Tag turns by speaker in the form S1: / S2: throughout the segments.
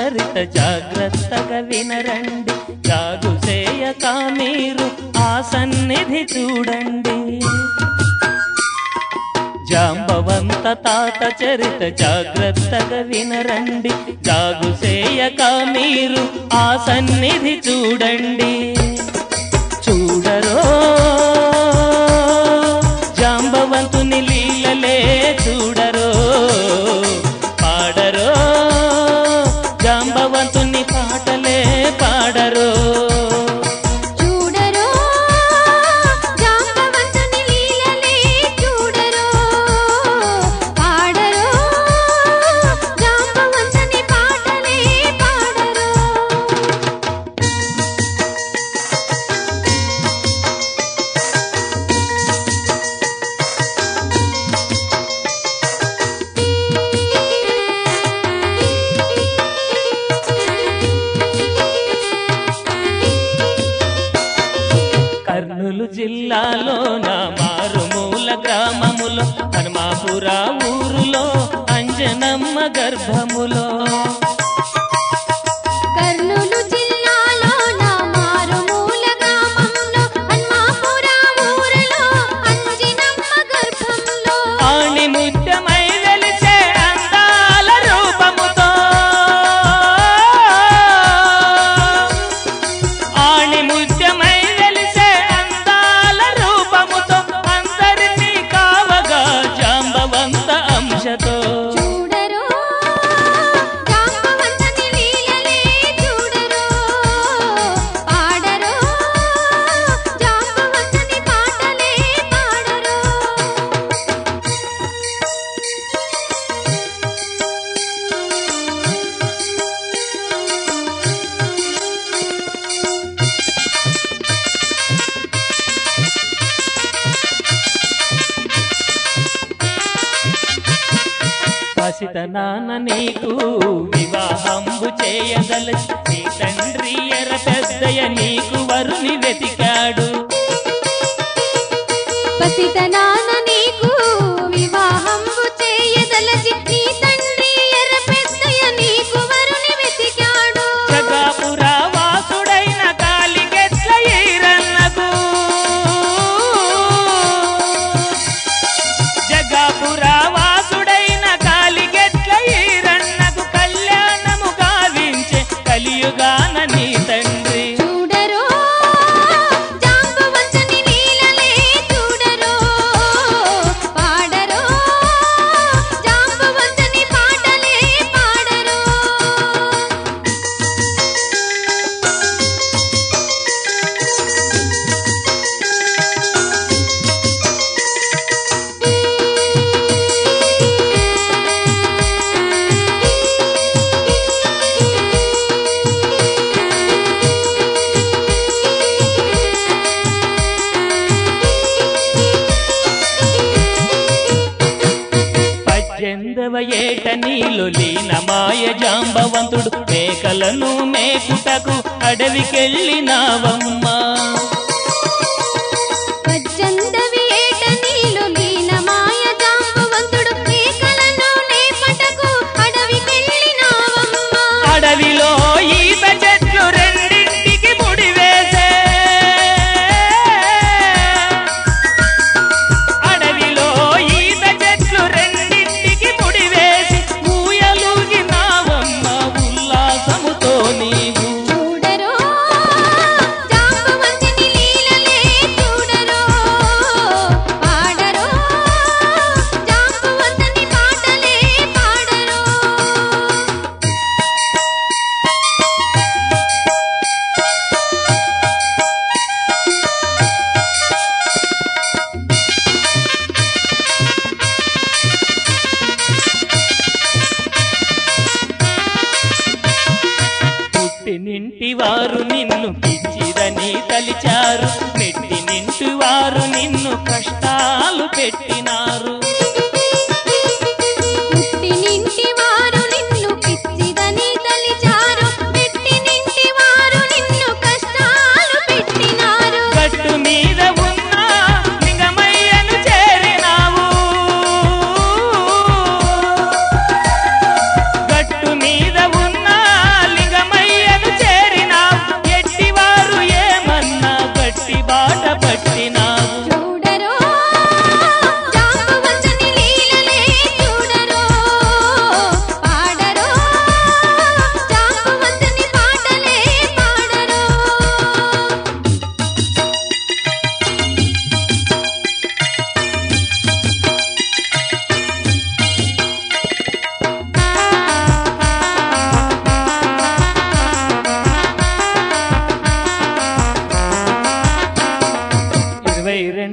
S1: చరిత జాగ్రత్తగా వినరండి జాగు చేయక మీరు ఆ సన్నిధి చూడండి జాంబవంత తాత చరిత జాగ్రత్తగా వినరండి జాగు చేయక మీరు ఆ సన్నిధి చూడండి చూడరో జాంబవంతుని లీలలే చూడరో పాడరో జాంబవంతుని పాటలే పాడరో
S2: చూడరో జాంబవంతుని లీలలే చూడరో పాడరో జాంబవంతుని పాటలే పాడరో
S1: కర్నూలు జిల్లాలో నా మారుమూల గ్రామములో హనుమాపుర ఊరులో అంజనమ్మ గర్భములో
S2: కర్నూలు జిల్లాలో నా మారుమూల గ్రామంలో హన్మాపుర ఊరిలో అంజినమ్మ గర్భంలో
S1: ఆణి ముత్యమై వెలిసే అందాల రూపముతో ఆణి ముత్యమై వెలిసే అందాల రూపముతో అందరినీ కావగా జాంబవంత అంశతో
S2: చూడరో జాంబవంతుని లీలలే చూడరో పాడరో జాంబవంతుని పాటలే పాడరో
S1: పసిత నాన్న నీకు వివాహంబు చేయదలచి నీ తండ్రి ఎర పెద్దయ నీకు వరుని వెతికాడు
S2: పసితనాన నీకు వివాహంబు చేయదలచి నీ తండ్రి ఎర్ర పెద్దయ్య నీకు వరుని వెతికాడు
S1: జగాపుర వాసుడైన కాలికెట్ల ఈరన్నకు జగాపుర వాసుడైన కాలికెట్ల ఈరన్నకు కళ్యాణము గావించే కలియుగాన నీ తండ్రి
S2: చూడరో జాంబవంతుని లీలలే చూడరో పాడరో జాంబవంతుని పాటలే పాడరో
S1: పద్దెనిమిదవ ఏట నీలో లీనమాయ జాంబవంతుడు మేకలను మేకుటకు అడవికెళ్ళినావమ్మా
S2: పజ్జందవి ఏట నీలో లీనమాయ జాంబవంతుడు మేకలను నేపటకు అడవికెళ్ళినావమ్మా
S1: అడవిలో ఈత చెట్లు రెండింటికి ముడివేసే అడవిలో ఈత చెట్లు రెండింటికి ముడివేసి ఊయలుగినావమ్మ ఉల్లాసముతో నీవు
S2: చూడరో జాంబవంతుని లీలలే చూడరో పాడరో జాంబవంతుని పాటలే పాడరో
S1: పుట్టినింటి వారు నిన్ను పిచ్చిదని తలిచారు మెట్టి నింటి వారు నిన్ను కష్టాలు పెట్టినారు
S2: పుట్టినింటి వారు నిన్ను పిచ్చిదని తలిచారు పెట్టినింటి వారు నిన్ను కష్టాలు పెట్టినారు
S1: గట్టు మీద ఉన్న లింగమయ్యను చేరినావు గట్టు మీద ఉన్న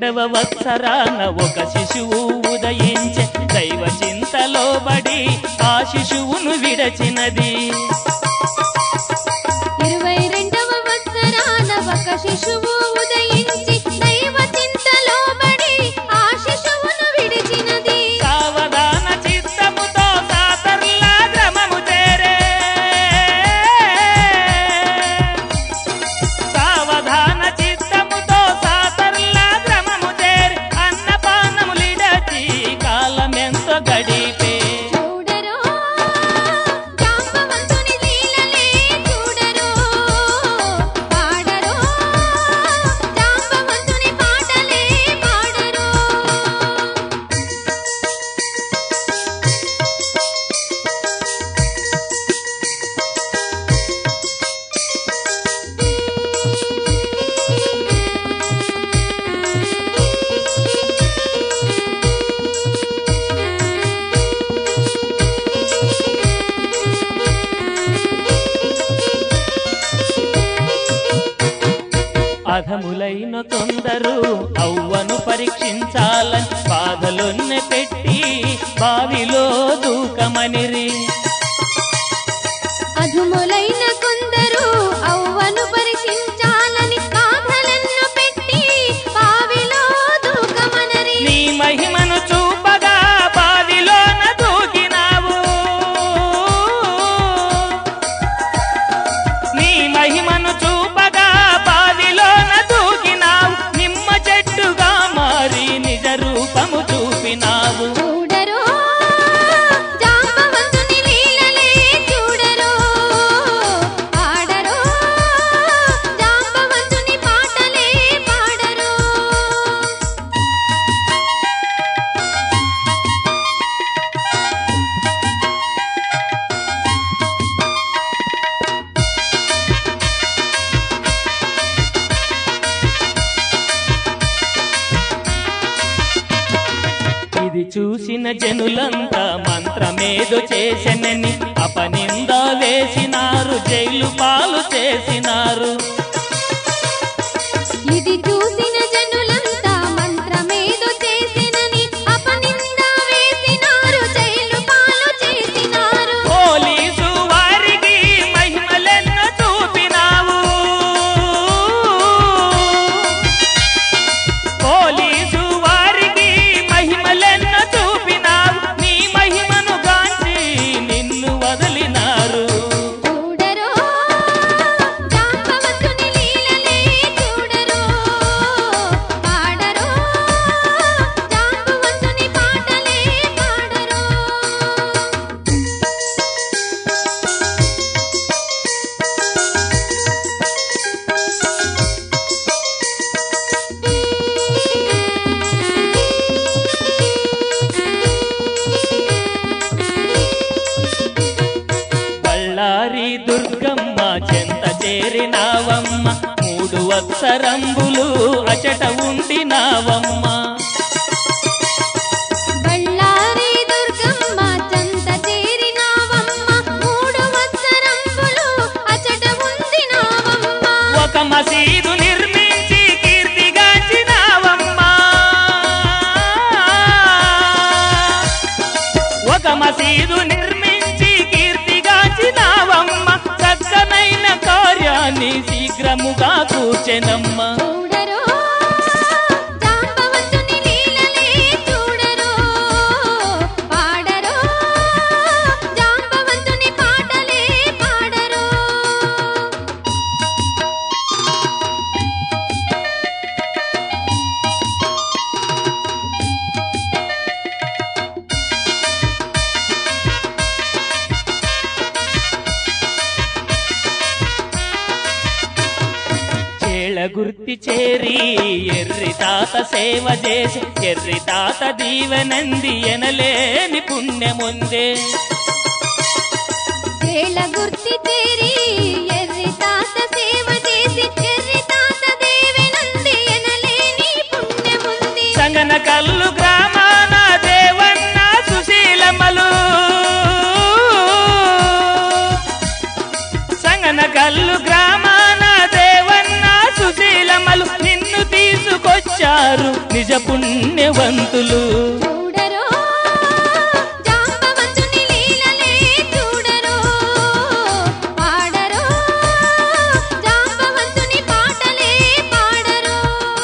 S1: రెండవ వత్సరాన ఒక శిశువు ఉదయించే దైవ చింతలో బడి ఆ శిశువును విడచినది
S2: ఇరవై రెండవ వత్సరాన ఒక శిశువు ఉదయించి దైవ చింతలో పడి ఆ శిశువును విడిచినది
S1: సావధాన చిత్తముతో సాతర్ల గ్రమము చేరే సావధాన చిత్తముతో సాతర్ల గ్రమము చేరి అన్నపానములిడచి కాలమెంతో గడిపే
S2: చూడరో జాంబవంతుని లీలలే చూడరో పాడరో జాంబవంతుని పాటలే పాడరో
S1: అధములైన కొందరు అవ్వను పరీక్షించాలని బాధలొన్నె పెట్టి బావిలో దూకమనిరి
S2: అధుములైన కొందరు అవ్వను పరీక్షించాలని బాధలను పెట్టి బావిలో దూకమనరి
S1: నీ మహిమను చూపగా బావిలోన దూకినావు నీ మహిమను చూపగా బావిలోన దూకినావు నిమ్మ చెట్టుగా మారి నిజ రూపము చూపినావు
S2: చూడరో జాంబవంతుని లీలలే చూడరో పాడరో జాంబవంతుని పాటలే పాడరో
S1: ఇది చూసిన జనులంతా మంత్రమేదో చేసెనని అపనింద వేసినారు జైలు పాలు చేసినారు
S2: ఇది చూసిన జనులంతా మంత్రమేదో చేసినని అపనింద వేసినారు జైలు పాలు చేసినారు
S1: పోలీసు వారికి మహిమలెన్న చూపినావు పోలీసు వారికి మహిమలెన్న చూపినావు నీ మహిమను గాంచి నిన్ను వదిలినారు
S2: చూడరో జాంబవంతుని లీలలే చూడరో పాడరో జాంబవంతుని పాటలే పాడరో
S1: బళ్ళారి దుర్గమ్మ చెంత చేరినావమ్మ మూడు అక్షరంబులు అచట ఉండినావమ్మ
S2: బళ్ళారి దుర్గమ్మ చంత చేరినావమ్మ మూడు వత్సరంబులు అచట ఉండినావమ్మ
S1: ఒక మసీదు నిర్మించి కీర్తిగాంచినావమ్మ ఒక మసీదు నిర్మించి కీర్తిగాంచినావమ్మ చక్కనైన కార్యాన్ని శీఘ్రముగా కూర్చెనమ్మ
S2: చూడరో జాంబవంతుని లీలలే చూడరో పాడరో జాంబవంతుని పాటలే పాడరో
S1: చేళ గుర్తి చేరి ఎర్రి తాత సేవ చేసి ఎర్రి తాత దీవెనంది ఎనలేని పుణ్యముందే
S2: చేల గుర్తి చేరి ఎర్రి తాత సేవ చేసి ఎర్రి తాత దేవెనంది ఎనలేని పుణ్యముంది
S1: సంగన కల్లు గ్రామాన దేవన్న సుశీలమ్మలు సంగన కల్లు గ్రామాన దేవన్న సుశీలమ్మలు నిన్ను తీసుకొచ్చారు నిజ పుణ్యవంతులు
S2: చూడరో జాంబవంతుని లీలలే చూడరో పాడరో జాంబవంతుని పాటలే పాడరో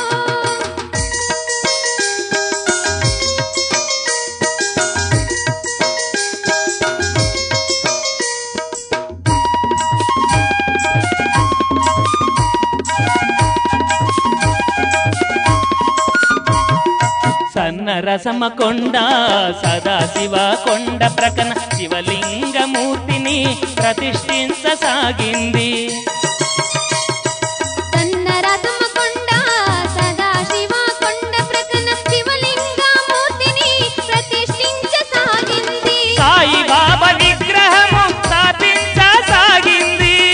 S1: సన్న రసమ కొండ సదాశివ కొండ ప్రకన శివలింగమూర్తిని ప్రతిష్ఠించసాగింది
S2: సన్న రథమ కొండ సదాశివ కొండ ప్రకన శివలింగమూర్తిని ప్రతిష్ఠించసాగింది
S1: సాయి బాబా విగ్రహము స్థాపించసాగింది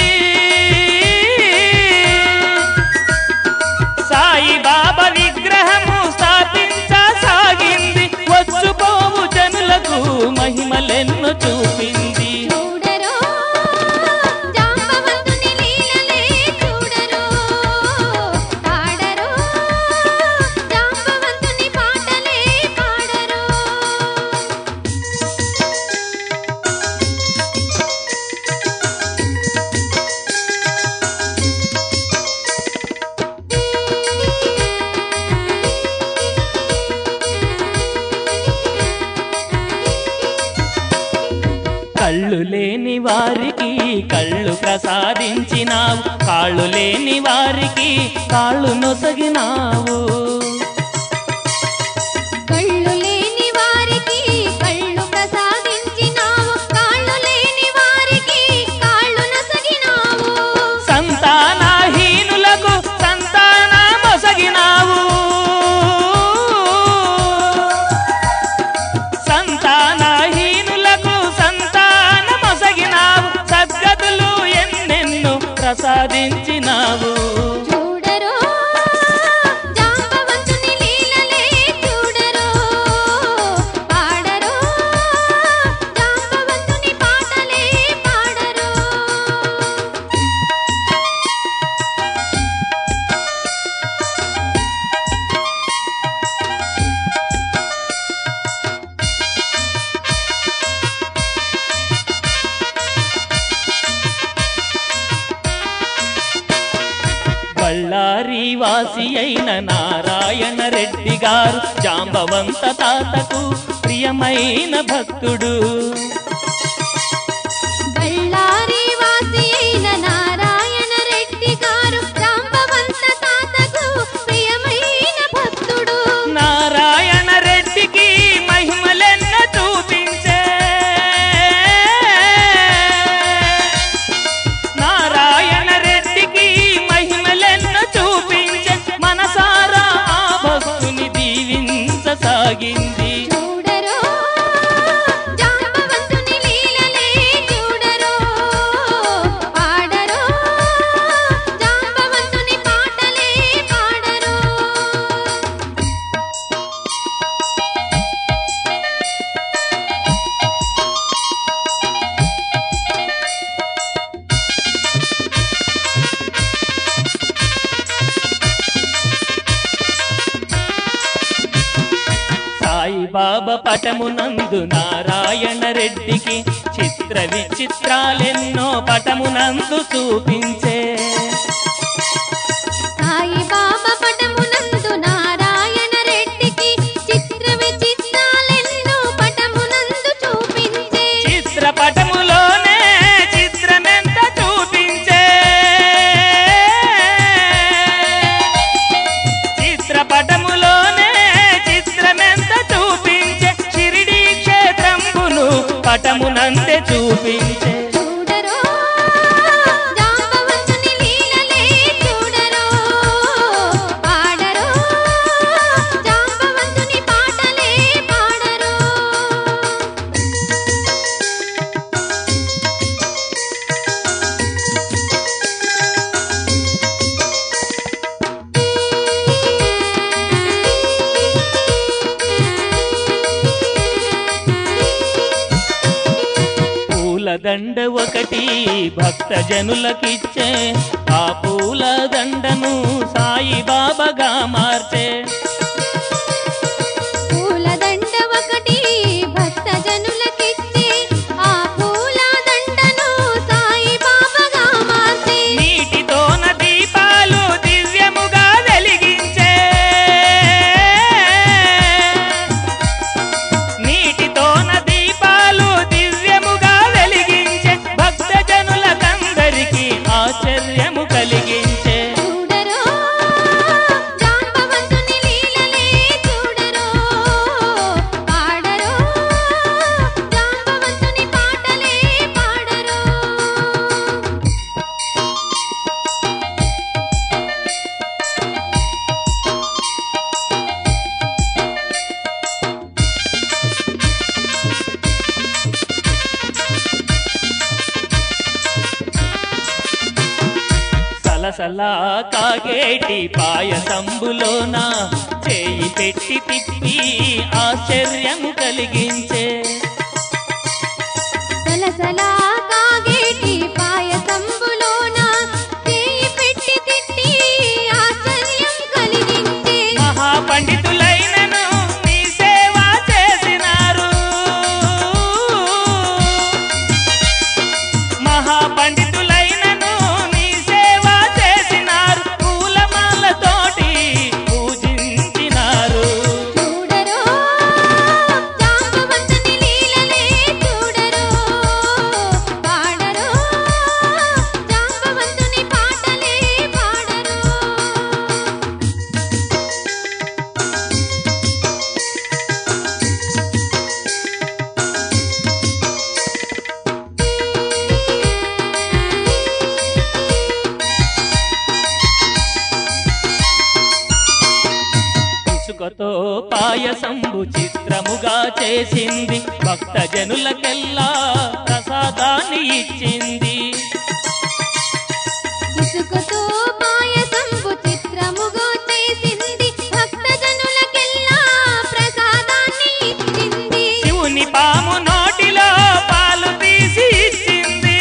S1: సాయి బాబా విగ్రహము స్థాపించసాగింది వచ్చుపోవు జనులకు మహిమలెన్నో చూపింది
S2: చూడరో జాంబవంతుని లీలలే చూడరో పాడరో జాంబవంతుని పాటలే పాడరో
S1: కళ్ళు లేని వారికి కళ్ళు ప్రసాదించినావు కాళ్ళు లేని వారికి కాళ్ళు నొసగినావు
S2: కళ్ళు లేని వారికి కళ్ళు ప్రసాదించినావు కాళ్ళు లేని వారికి కాళ్ళు నసగినావు
S1: సంతానహీనులకు సంతాన మొసగినావు సంతానహీనులకు సంతాన మొసగినావు సద్గతులు ఎన్నెన్నో ప్రసాదించినావు
S2: చూడరో జాంబవంతుని లీలలే చూడరో పాడరో జాంబవంతుని పాటలే పాడరో
S1: బళ్ళారి వాసి అయిన నారాయణ రెడ్డి గారు జాంబవంత తాతకు ప్రియమైన భక్తుడు
S2: బళ్ళారి వాసి అయిన నారాయణ రెడ్డి గారు జాంబవంత తాతకు ప్రియమైన భక్తుడు
S1: నారాయణ రెడ్డికి మహిమలెన్న చూపించే నారాయణ రెడ్డికి మహిమలెన్న చూపించే మనసారా ఆ భక్తుని దీవించసాగింది
S2: చూడరో జాంబవంతుని లీలలే చూడరో పాడరో జాంబవంతుని పాటలే పాడరో
S1: సాయిబాబా పటమునందు నారాయణ రెడ్డికి చిత్ర విచిత్రాలెన్నో పటమునందు చూపించే
S2: సాయిబాబా పటమునందు నారాయణ రెడ్డికి చిత్ర విచిత్రాలెన్నో పటమునందు చూపించే
S1: చిత్రపటములోనే చిత్రమెంత చూపించే చిత్రపటములోనే చిత్రమెంత చూపించే షిరిడి క్షేత్రంబును పటమునంతే చూపించే
S2: చూడరో జాంబవంతుని లీలలే చూడరో పాడరో జాంబవంతుని పాటలే పాడరో
S1: పూలదండ ఒకటి భక్త జనులకిచ్చే ఆ పూల దండను సాయి బాబాగా మార్చే సలసలా కాగేటి పాయసంబులోన చేయి పెట్టి తిప్పి ఆశ్చర్యం కలిగించే
S2: సలసలా కాగేటి పాయసంబులోన చేయి పెట్టి తిట్టి ఆశ్చర్యం కలిగించే
S1: మహాపండితులైనను నీ సేవ చేసినారు మహాపండితులైనను నీ సేవ చేసినారు పూలమాలతోటి పూజించినారు
S2: చూడరో జాంబవంతుని లీలలే చూడరో పాడరో జాంబవంతుని పాటలే పాడరో
S1: ఇసుకతో పాయసంబు చిత్రముగా చేసింది భక్త జనులకెల్లా ప్రసాదాన్ని ఇచ్చింది
S2: ఇసుకతో పాయసంబు చిత్రముగా చేసింది భక్తజనులకెల్లా ప్రసాదాన్ని ఇచ్చింది
S1: శివుని పాము నోటిలో పాలు తీసి ఇచ్చింది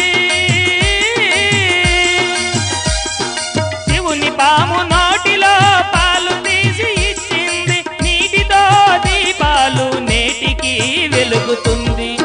S1: శివుని పాము నోటిలో పాలు తీసి ఇచ్చింది నీటితో దీపాలు నేటికి వెలుగుతుంది